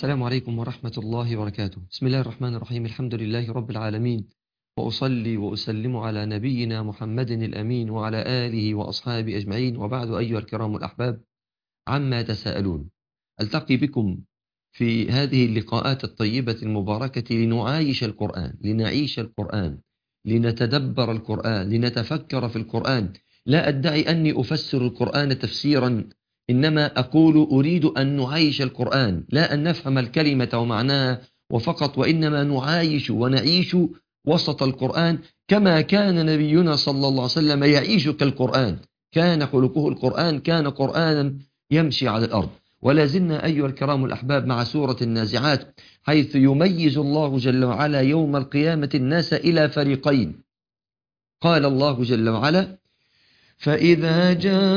السلام عليكم ورحمة الله وبركاته بسم الله الرحمن الرحيم الحمد لله رب العالمين وأصلي وأسلم على نبينا محمد الأمين وعلى آله وأصحابه أجمعين وبعد أيها الكرام الأحباب عما تساءلون ألتقي بكم في هذه اللقاءات الطيبة المباركة لنعايش القرآن لنعيش القرآن لنتدبر القرآن لنتفكر في القرآن لا أدعي أني أفسر القرآن تفسيرا إنما أقول أريد أن نعايش القرآن لا أن نفهم الكلمة ومعناها وفقط وإنما نعايش ونعيش وسط القرآن كما كان نبينا صلى الله عليه وسلم يعيش كالقرآن كان خلقه القرآن كان قرآنا يمشي على الأرض ولا زلنا أيها الكرام الأحباب مع سورة النازعات حيث يميز الله جل وعلا يوم القيامة الناس إلى فريقين قال الله جل وعلا فإذا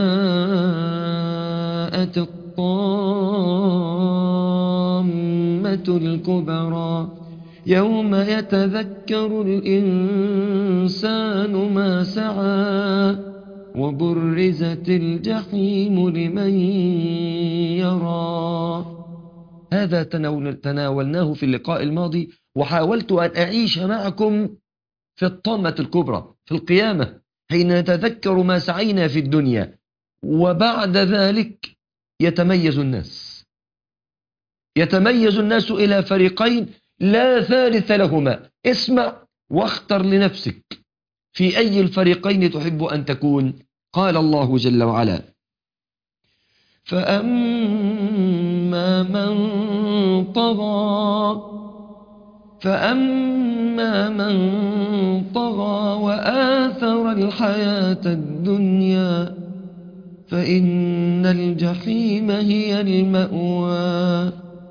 جاءت الطامة الكبرى يوم يتذكر الإنسان ما سعى وبرزت الجحيم لمن يرى هذا تناولناه في اللقاء الماضي وحاولت أن أعيش معكم في الطامة الكبرى في القيامة حين نتذكر ما سعينا في الدنيا وبعد ذلك يتميز الناس يتميز الناس إلى فريقين لا ثالث لهما اسمع واختر لنفسك في أي الفريقين تحب أن تكون قال الله جل وعلا فأما من طغى فأما من طغى وآثر الحياة الدنيا فإن الجحيم هي المأوى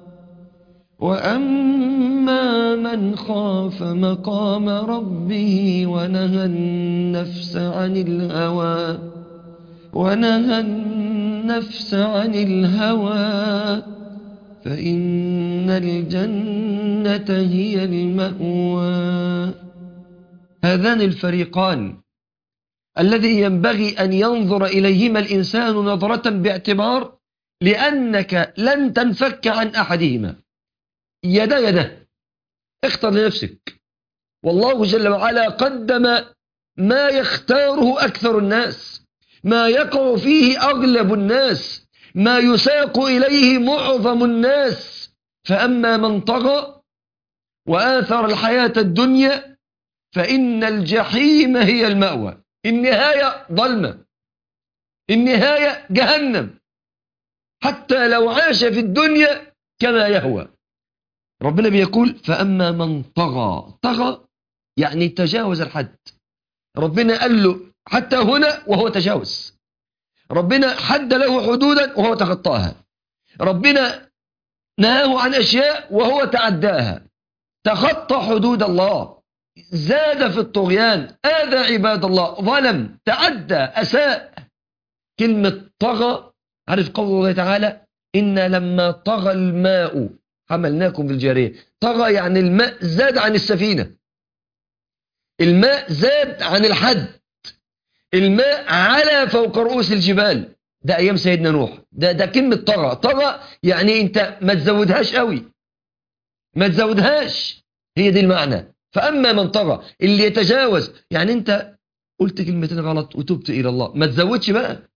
وأما من خاف مقام ربه ونهى النفس عن الهوى ونهى النفس عن الهوى فإن الجنة هي المأوى هذان الفريقان الذي ينبغي أن ينظر إليهما الإنسان نظرة باعتبار لأنك لن تنفك عن أحدهما يدا يدا اختر لنفسك والله جل وعلا قدم ما يختاره أكثر الناس ما يقع فيه أغلب الناس ما يساق إليه معظم الناس فأما من طغى وآثر الحياة الدنيا فإن الجحيم هي المأوى النهاية ظلمة النهاية جهنم حتى لو عاش في الدنيا كما يهوى ربنا بيقول فأما من طغى طغى يعني تجاوز الحد ربنا قال له حتى هنا وهو تجاوز ربنا حد له حدودا وهو تخطاها ربنا نهاه عن أشياء وهو تعداها تخطى حدود الله زاد في الطغيان آذى عباد الله ظلم تعدى أساء كلمة طغى عارف قول الله تعالى إن لما طغى الماء حملناكم في الجارية طغى يعني الماء زاد عن السفينة الماء زاد عن الحد الماء على فوق رؤوس الجبال ده أيام سيدنا نوح ده, ده كلمة طغى طغى يعني أنت ما تزودهاش قوي ما تزودهاش هي دي المعنى فأما من طغى اللي يتجاوز يعني أنت قلت كلمتين غلط وتبت إلى الله ما تزودش بقى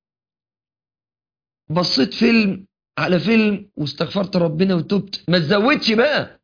بصيت فيلم على فيلم واستغفرت ربنا وتبت ما تزودش بقى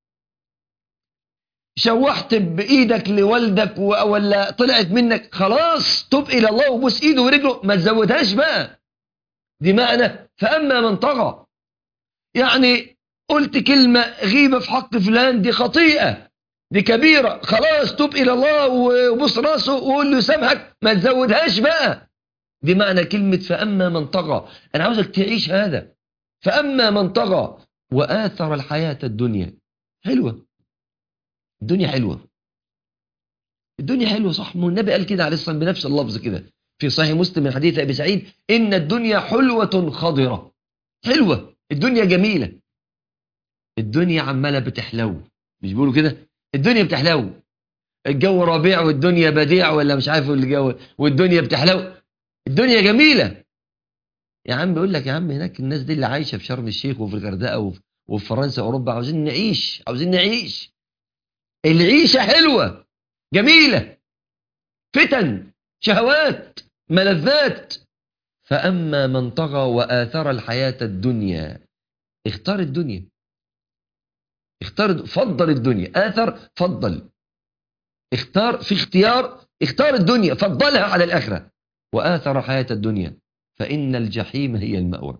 شوحت بإيدك لوالدك ولا طلعت منك خلاص تب إلى الله وبوس إيده ورجله ما تزودهاش بقى دي معنى فأما من طغى يعني قلت كلمة غيبة في حق فلان دي خطيئة دي كبيرة خلاص تب إلى الله وبص راسه وقول له سامحك ما تزودهاش بقى دي معنى كلمة فأما من طغى أنا عاوزك تعيش هذا فأما من طغى وآثر الحياة الدنيا حلوة الدنيا حلوة الدنيا حلوة صح ما النبي قال كده عليه الصلاة بنفس اللفظ كده في صحيح مسلم من حديث أبي سعيد إن الدنيا حلوة خضرة حلوة الدنيا جميلة الدنيا عمالة بتحلو مش بيقولوا كده الدنيا بتحلو الجو ربيع والدنيا بديع ولا مش عارف الجو والدنيا بتحلو الدنيا جميلة يا عم بيقول لك يا عم هناك الناس دي اللي عايشة في شرم الشيخ وفي الغردقة وفي, وفي فرنسا أوروبا عاوزين نعيش عاوزين نعيش العيشة حلوة جميلة فتن شهوات ملذات فأما من طغى وآثر الحياة الدنيا اختار الدنيا اختار فضل الدنيا آثر فضل اختار في اختيار اختار الدنيا فضلها على الآخرة وآثر حياة الدنيا فإن الجحيم هي المأوى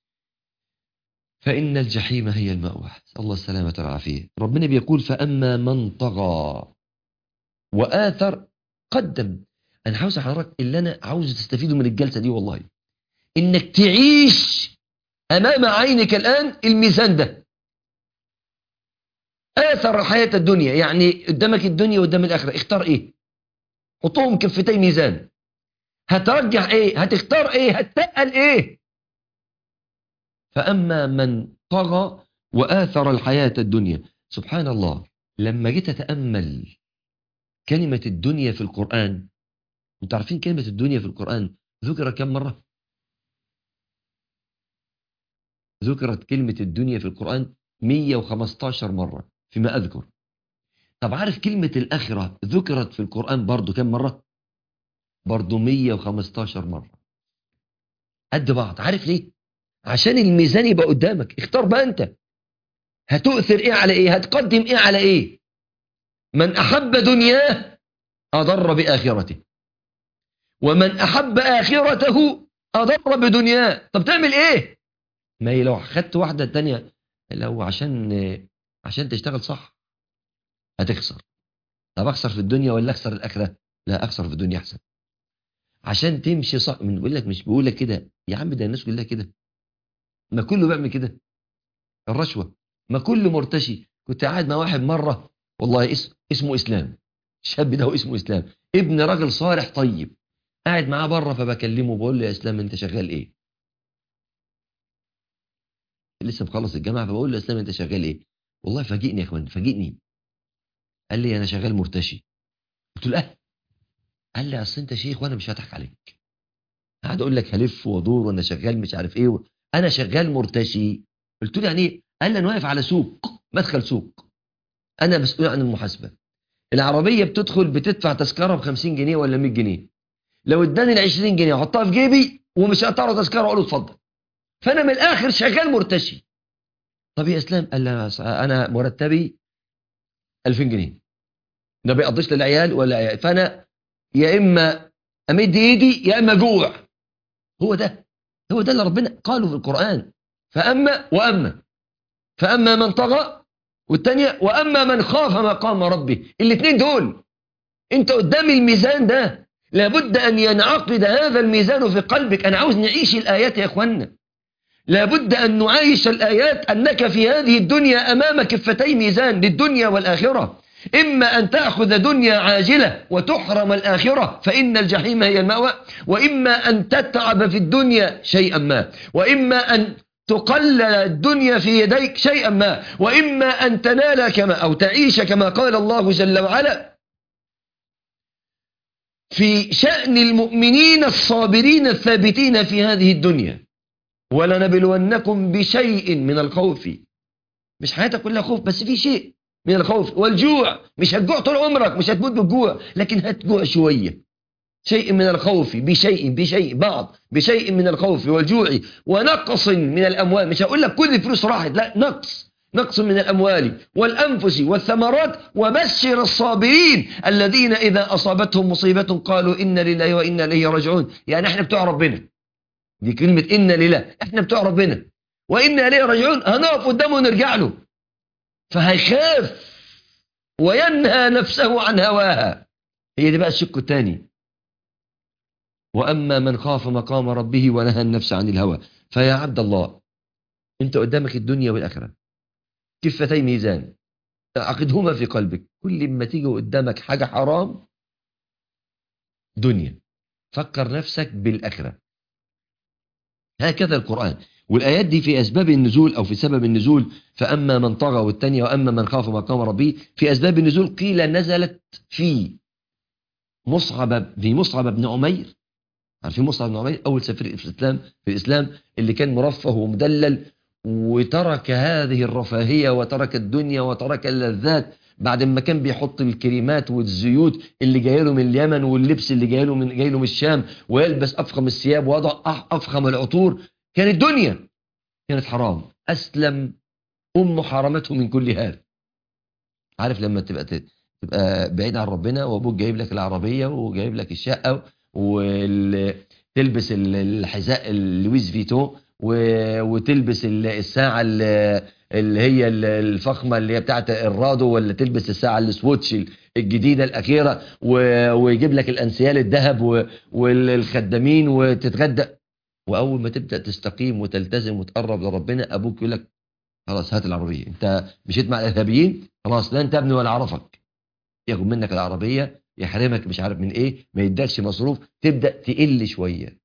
فإن الجحيم هي المأوى الله السلامة والعافية ربنا بيقول فأما من طغى وآثر قدم أنا عاوز حضرتك اللي أنا عاوز تستفيده من الجلسة دي والله إنك تعيش أمام عينك الآن الميزان ده آثر حياة الدنيا يعني قدامك الدنيا وقدام الآخرة اختار إيه حطهم كفتي ميزان هترجح إيه هتختار إيه هتتقل إيه فأما من طغى وآثر الحياة الدنيا سبحان الله لما جيت أتأمل كلمة الدنيا في القرآن انتوا عارفين كلمة الدنيا في القرآن ذكر كم مرة ذكرت كلمة الدنيا في القرآن 115 مرة فيما أذكر طب عارف كلمة الآخرة ذكرت في القرآن برضو كم مرة برضو 115 مرة قد بعض عارف ليه عشان الميزان يبقى قدامك اختار بقى انت هتؤثر ايه على ايه هتقدم ايه على ايه من احب دنياه اضر باخرته ومن احب اخرته اضر بدنياه طب تعمل ايه ما هي لو خدت واحده تانية لو عشان عشان تشتغل صح هتخسر طب اخسر في الدنيا ولا اخسر الاخره لا اخسر في الدنيا احسن عشان تمشي صح من بيقول لك مش بيقول لك كده يا عم ده الناس كلها كده ما كله بيعمل كده الرشوه ما كله مرتشي كنت قاعد مع واحد مره والله اسم اسمه اسلام الشاب ده هو اسمه اسلام ابن راجل صالح طيب قاعد معاه بره فبكلمه بقول له يا اسلام انت شغال ايه لسه مخلص الجامعه فبقول له يا اسلام انت شغال ايه والله فاجئني يا اخوان فاجئني قال لي انا شغال مرتشي قلت له اه قال لي اصل انت شيخ وانا مش هضحك عليك قاعد اقول لك هلف وادور وانا شغال مش عارف ايه انا شغال مرتشي قلت له يعني ايه قال لي انا واقف على سوق مدخل سوق انا مسؤول عن المحاسبه العربيه بتدخل بتدفع تذكره ب 50 جنيه ولا 100 جنيه لو اداني ال 20 جنيه احطها في جيبي ومش هقطع تذكره واقول له اتفضل فانا من الاخر شغال مرتشي طب يا اسلام قال لي انا مرتبي 2000 جنيه ده بيقضيش للعيال ولا عيال فانا يا اما امد ايدي يا اما جوع هو ده هو ده اللي ربنا قاله في القران فاما واما فاما من طغى والثانيه واما من خاف مقام ربه الاثنين دول انت قدام الميزان ده لابد ان ينعقد هذا الميزان في قلبك انا عاوز نعيش الايات يا اخوانا لابد أن نعايش الآيات أنك في هذه الدنيا أمام كفتي ميزان للدنيا والآخرة إما أن تأخذ دنيا عاجلة وتحرم الآخرة فإن الجحيم هي المأوى وإما أن تتعب في الدنيا شيئا ما وإما أن تقلل الدنيا في يديك شيئا ما وإما أن تنال كما أو تعيش كما قال الله جل وعلا في شأن المؤمنين الصابرين الثابتين في هذه الدنيا ولنبلونكم بشيء من الخوف مش حياتك كلها خوف بس في شيء من الخوف والجوع مش هتجوع طول عمرك مش هتموت بالجوع لكن هتجوع شوية شيء من الخوف بشيء بشيء بعض بشيء من الخوف والجوع ونقص من الأموال مش هقول لك كل الفلوس راحت لا نقص نقص من الأموال والأنفس والثمرات وبشر الصابرين الذين إذا أصابتهم مصيبة قالوا إن لله وإنا إليه راجعون يعني احنا بتوع ربنا دي كلمة إن لله احنا بتوع ربنا وإنا إليه راجعون هنقف قدامه ونرجع له فهيخاف وينهى نفسه عن هواها هي دي بقى الشق الثاني وأما من خاف مقام ربه ونهى النفس عن الهوى فيا عبد الله انت قدامك الدنيا والآخرة كفتي ميزان عقدهما في قلبك كل ما تيجي قدامك حاجة حرام دنيا فكر نفسك بالآخرة هكذا القرآن والآيات دي في أسباب النزول أو في سبب النزول فأما من طغى والتانية وأما من خاف مقام ربه في أسباب النزول قيل نزلت في مصعب في مصعب بن عمير عارفين مصعب بن عمير أول سفير في الإسلام في الإسلام اللي كان مرفه ومدلل وترك هذه الرفاهية وترك الدنيا وترك اللذات بعد ما كان بيحط الكريمات والزيوت اللي جاي له من اليمن واللبس اللي جاي له من جاي له من الشام ويلبس افخم الثياب ويضع أح- افخم العطور كانت الدنيا كانت حرام اسلم امه حرمته من كل هذا عارف لما تبقى ت- تبقى بعيد عن ربنا وابوك جايب لك العربيه وجايب لك الشقه وتلبس الحذاء اللويس فيتو و- وتلبس ال- الساعه ال- اللي هي ال- الفخمه اللي هي بتاعت الرادو ولا تلبس الساعه السويتش الجديده الاخيره و- ويجيب لك الانسيال الذهب و- والخدامين وتتغدى واول ما تبدا تستقيم وتلتزم وتقرب لربنا ابوك يقول لك خلاص هات العربيه انت مشيت مع الارهابيين خلاص لا انت ابني ولا اعرفك ياخد منك العربيه يحرمك مش عارف من ايه ما يدكش مصروف تبدا تقل شويه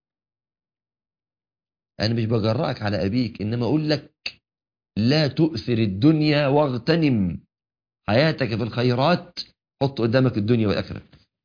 انا مش بجرأك على ابيك انما اقول لك لا تؤثر الدنيا واغتنم حياتك في الخيرات حط قدامك الدنيا والاخره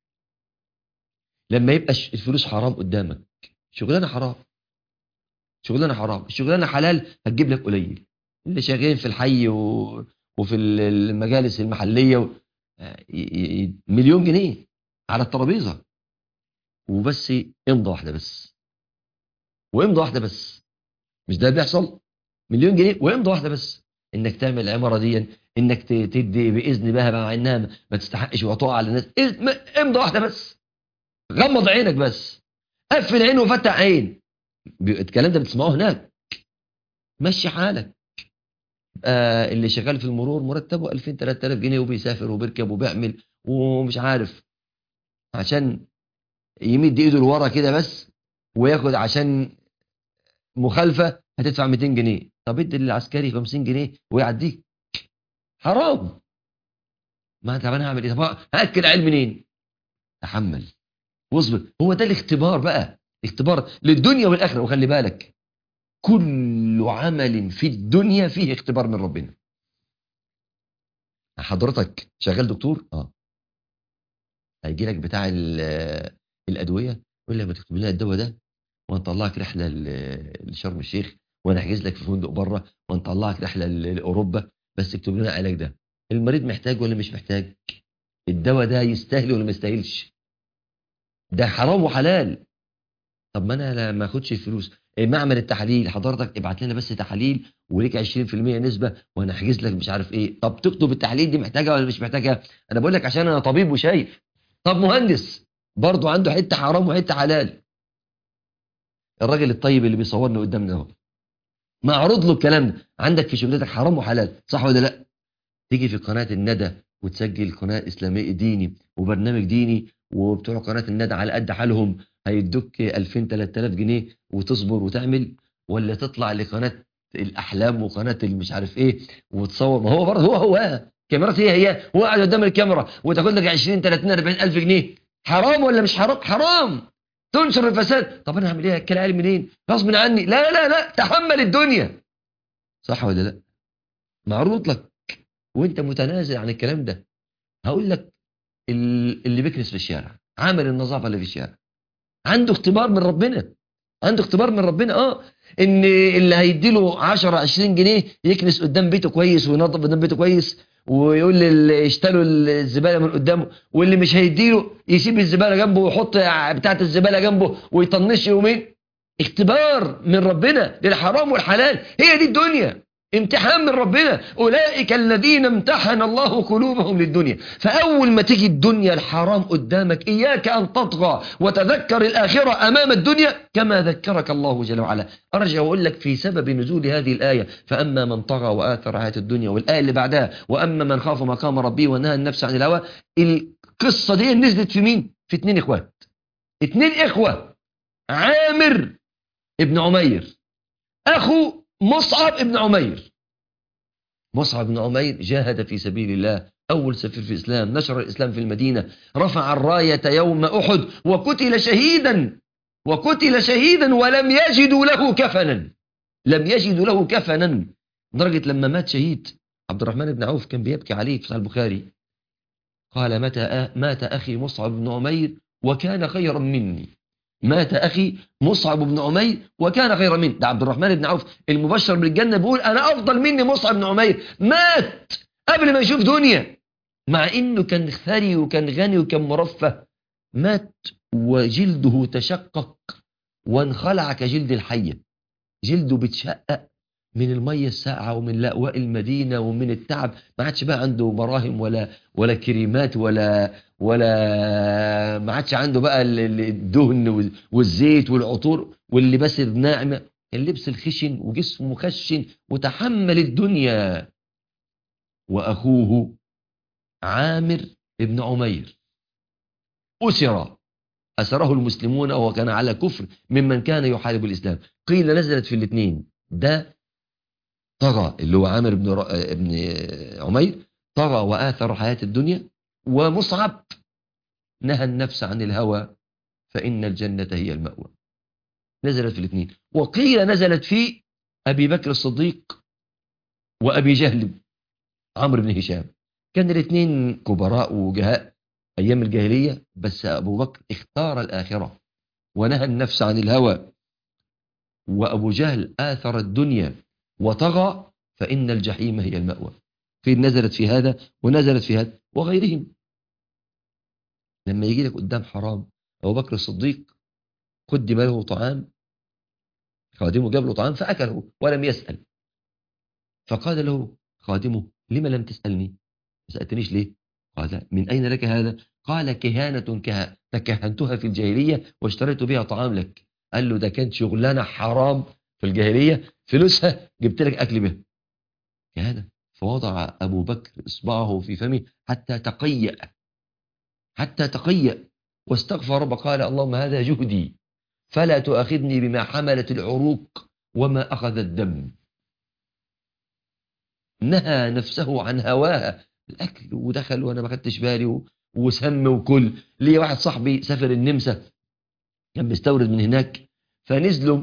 لما يبقى ش- الفلوس حرام قدامك شغلانه حرام شغلانه حرام الشغلانه حلال هتجيب لك قليل اللي شغالين في الحي و... وفي ال- المجالس المحليه و... ي- ي- مليون جنيه على الترابيزه وبس امضى واحده بس وامضى واحده بس مش ده بيحصل مليون جنيه وامضى واحده بس انك تعمل العماره دي انك ت- تدي باذن بها مع انها ما- ما تستحقش وتقع على الناس إذ- ما- امضى واحده بس غمض عينك بس قفل عين وفتح عين بي- الكلام ده بتسمعوه هناك مشي حالك آه اللي شغال في المرور مرتبه 2000 3000 جنيه وبيسافر وبيركب وبيعمل ومش عارف عشان يمد ايده لورا كده بس وياخد عشان مخالفه هتدفع 200 جنيه طب ادي للعسكري 50 جنيه ويعديك حرام ما طب انا هعمل ايه طب هاكل عيل منين تحمل واصبر هو ده الاختبار بقى اختبار للدنيا والاخره وخلي بالك كل عمل في الدنيا فيه اختبار من ربنا حضرتك شغال دكتور اه هيجي لك بتاع ال- الادويه يقول لك ما تكتب لنا الدواء ده ونطلعك رحله ل- لشرم الشيخ ونحجز لك في فندق بره ونطلعك رحله ل- لاوروبا بس اكتب لنا العلاج ده المريض محتاج ولا مش محتاج الدواء ده يستاهل ولا ما يستاهلش ده حرام وحلال طب ما انا لا- ما اخدش الفلوس إيه، معمل التحاليل حضرتك ابعت لنا بس تحاليل وليك 20% نسبه وانا احجز لك مش عارف ايه طب تكتب التحاليل دي محتاجه ولا مش محتاجه انا بقول لك عشان انا طبيب وشايف طب مهندس برضه عنده حته حرام وحته حلال الراجل الطيب اللي بيصورنا قدامنا اهو معروض له الكلام ده عندك في شغلتك حرام وحلال صح ولا لا تيجي في قناه الندى وتسجل قناه اسلاميه ديني وبرنامج ديني وبتوع قناه الندى على قد حالهم هيدوك 2000 3000 جنيه وتصبر وتعمل ولا تطلع لقناه الاحلام وقناه المش عارف ايه وتصور ما هو برضه هو هو كاميرات هي هي هو قاعد قدام الكاميرا وتاخد لك 20 30 40 الف جنيه حرام ولا مش حرام حرام تنشر الفساد طب انا هعمل ايه اكل عيال منين غصب عني لا لا لا تحمل الدنيا صح ولا لا معروض لك وانت متنازل عن الكلام ده هقول لك ال- اللي بيكنس في الشارع عامل النظافه اللي في الشارع عنده اختبار من ربنا عنده اختبار من ربنا اه ان اللي هيديله 10 20 جنيه يكنس قدام بيته كويس وينظف قدام بيته كويس ويقول اللي اشتروا الزباله من قدامه واللي مش هيديله يسيب الزباله جنبه ويحط بتاعه الزباله جنبه ويطنش يومين اختبار من ربنا للحرام والحلال هي دي الدنيا امتحان من ربنا أولئك الذين امتحن الله قلوبهم للدنيا فأول ما تيجي الدنيا الحرام قدامك إياك أن تطغى وتذكر الآخرة أمام الدنيا كما ذكرك الله جل وعلا أرجع وأقول لك في سبب نزول هذه الآية فأما من طغى وآثر حياة الدنيا والآية اللي بعدها وأما من خاف مقام ربه ونهى النفس عن الهوى القصة دي نزلت في مين؟ في اتنين إخوات اتنين إخوة عامر ابن عمير أخو مصعب ابن عمير مصعب بن عمير جاهد في سبيل الله أول سفير في الإسلام نشر الإسلام في المدينة رفع الراية يوم أحد وقتل شهيدا وقتل شهيدا ولم يجدوا له كفنا لم يجدوا له كفنا لدرجة لما مات شهيد عبد الرحمن بن عوف كان بيبكي عليه في صحيح البخاري قال متى مات أخي مصعب بن عمير وكان خيرا مني مات أخي مصعب بن عمير وكان خيرا مني ده عبد الرحمن بن عوف المبشر بالجنة بيقول أنا أفضل مني مصعب بن عمير مات قبل ما يشوف دنيا مع إنه كان ثري وكان غني وكان مرفه مات وجلده تشقق وانخلع كجلد الحية جلده بتشقق من المية الساقعة ومن لأواء المدينة ومن التعب ما عادش بقى عنده مراهم ولا ولا كريمات ولا ولا ما عادش عنده بقى الدهن والزيت والعطور واللباس الناعمة اللبس الخشن وجسمه مخشن وتحمل الدنيا وأخوه عامر ابن عمير أسر أسره المسلمون وهو كان على كفر ممن كان يحارب الإسلام قيل نزلت في الاثنين ده طغى اللي هو عامر بن, ابن عمير طغى وآثر حياة الدنيا ومصعب نهى النفس عن الهوى فإن الجنة هي المأوى نزلت في الاثنين وقيل نزلت في أبي بكر الصديق وأبي جهل عمرو بن هشام كان الاثنين كبراء وجهاء أيام الجاهلية بس أبو بكر اختار الآخرة ونهى النفس عن الهوى وأبو جهل آثر الدنيا وطغى فإن الجحيم هي المأوى في نزلت في هذا ونزلت في هذا وغيرهم لما يجي لك قدام حرام أبو بكر الصديق قدم له طعام خادمه جاب له طعام فأكله ولم يسأل فقال له خادمه لما لم تسألني ما سألتنيش ليه قال من أين لك هذا قال كهانة كه... تكهنتها في الجاهلية واشتريت بها طعام لك قال له ده كانت شغلانة حرام في الجاهلية فلوسها جبت لك أكل بها كهانة فوضع أبو بكر إصبعه في فمه حتى تقيأ حتى تقيأ واستغفر رب قال اللهم هذا جهدي فلا تؤاخذني بما حملت العروق وما أخذ الدم نهى نفسه عن هواها الأكل ودخل وأنا ما خدتش بالي وسم وكل ليه واحد صاحبي سافر النمسا كان بيستورد من هناك فنزلوا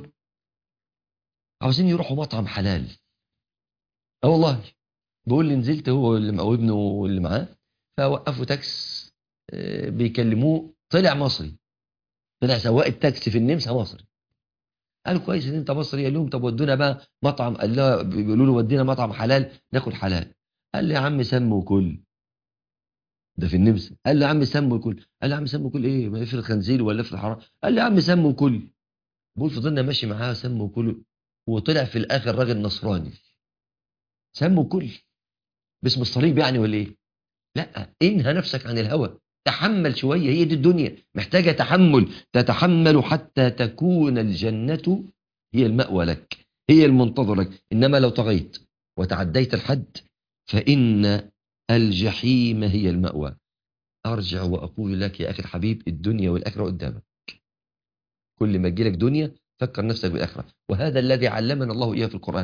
عاوزين يروحوا مطعم حلال اه والله بيقول لي نزلت هو اللي وابنه واللي معاه فوقفوا تاكس بيكلموه طلع مصري طلع سواق التاكسي في النمسا مصري قال كويس ان انت مصري قال لهم طب ودونا بقى مطعم قال له بيقولوا له ودينا مطعم حلال ناكل حلال قال لي يا عم سم وكل ده في النمسا قال له يا عم سم وكل قال له يا عم سم وكل ايه ما في الخنزير ولا في الحرام قال لي يا عم سم وكل بقول فضلنا ماشي معاه سم وكل وطلع في الاخر راجل نصراني سم وكل باسم الصليب يعني ولا ايه لا انهى نفسك عن الهوى تحمل شوية هي دي الدنيا محتاجة تحمل تتحمل حتى تكون الجنة هي المأوى لك هي المنتظر لك إنما لو طغيت وتعديت الحد فإن الجحيم هي المأوى أرجع وأقول لك يا أخي الحبيب الدنيا والآخرة قدامك كل ما تجيلك دنيا فكر نفسك بالآخرة وهذا الذي علمنا الله إياه في القرآن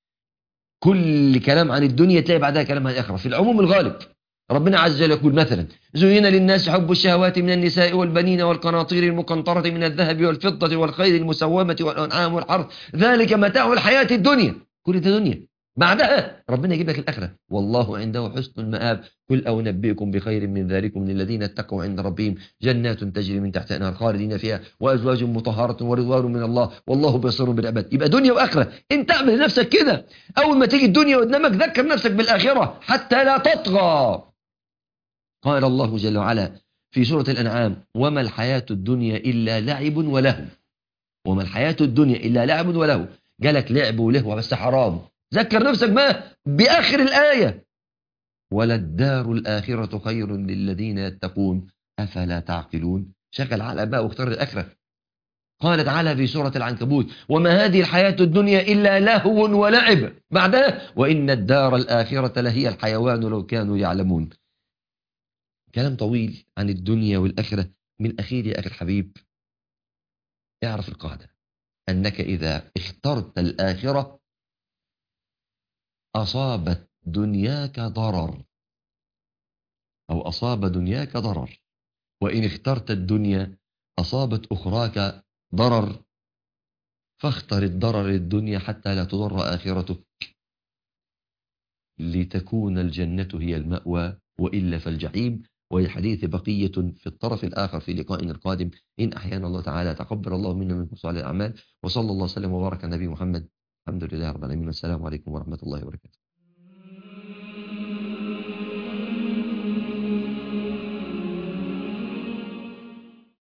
كل كلام عن الدنيا تلاقي بعدها كلام عن الآخرة في العموم الغالب ربنا عز وجل يقول مثلا زين للناس حب الشهوات من النساء والبنين والقناطير المقنطرة من الذهب والفضة والخيل المسومة والأنعام والحرث ذلك متاع الحياة الدنيا كل ده دنيا بعدها ربنا يجيب لك الآخرة والله عنده حسن المآب قل أو نبئكم بخير من ذلكم للذين اتقوا عند ربهم جنات تجري من تحتها أنهار خالدين فيها وأزواج مطهرة ورضوان من الله والله بصير بالعباد يبقى دنيا وآخرة أنت اعمل نفسك كده أول ما تيجي الدنيا قدامك ذكر نفسك بالآخرة حتى لا تطغى قال الله جل وعلا في سورة الأنعام وما الحياة الدنيا إلا لعب ولهو وما الحياة الدنيا إلا لعب ولهو جالك لعب ولهو بس حرام ذكر نفسك ما بآخر الآية وللدار الآخرة خير للذين يتقون أفلا تعقلون شغل على بقى واختار الآخرة قال تعالى في سورة العنكبوت وما هذه الحياة الدنيا إلا لهو ولعب بعدها وإن الدار الآخرة لهي الحيوان لو كانوا يعلمون كلام طويل عن الدنيا والآخرة من أخير يا أخي الحبيب اعرف القاعدة أنك إذا اخترت الآخرة أصابت دنياك ضرر أو أصاب دنياك ضرر وإن اخترت الدنيا أصابت أخراك ضرر فاختر الضرر الدنيا حتى لا تضر آخرتك لتكون الجنة هي المأوى وإلا فالجحيم وللحديث بقية في الطرف الآخر في لقائنا القادم إن أحيانا الله تعالى تقبل الله منا منكم صالح الأعمال وصلى الله وسلم وبارك على النبي محمد الحمد لله رب العالمين والسلام عليكم ورحمة الله وبركاته